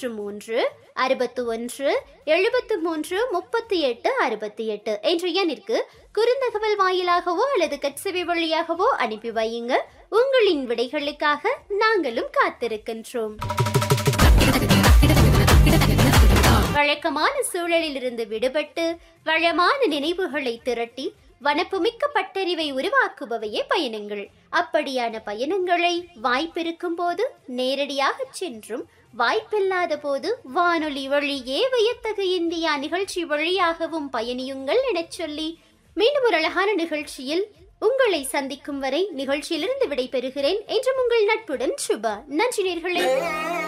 மூன்று மூன்று அறுபத்து ஒன்று எழுபத்து மூன்று முப்பத்தி எட்டு அறுபத்தி எட்டு என்ற எண்ணிற்கு குறுந்தகவல் வாயிலாகவோ அல்லது கட்செவி வழியாகவோ அனுப்பி வையுங்க உங்களின் விடைகளுக்காக நாங்களும் காத்திருக்கின்றோம் வழக்கமான சூழலில் இருந்து விடுபட்டு வளமான நினைவுகளை திரட்டி வனப்புமிக்க பட்டறிவை உருவாக்குபவையே பயணங்கள் அப்படியான பயணங்களை வாய்ப்பிருக்கும் போது நேரடியாக சென்றும் வாய்ப்பில்லாத போது வானொலி வழியே வியத்தகு இந்தியா நிகழ்ச்சி வழியாகவும் பயணியுங்கள் எனச் சொல்லி மீண்டும் ஒரு அழகான நிகழ்ச்சியில் உங்களை சந்திக்கும் வரை நிகழ்ச்சியிலிருந்து விடைபெறுகிறேன் என்றும் உங்கள் நட்புடன் சுபா நன்றி நேர்களே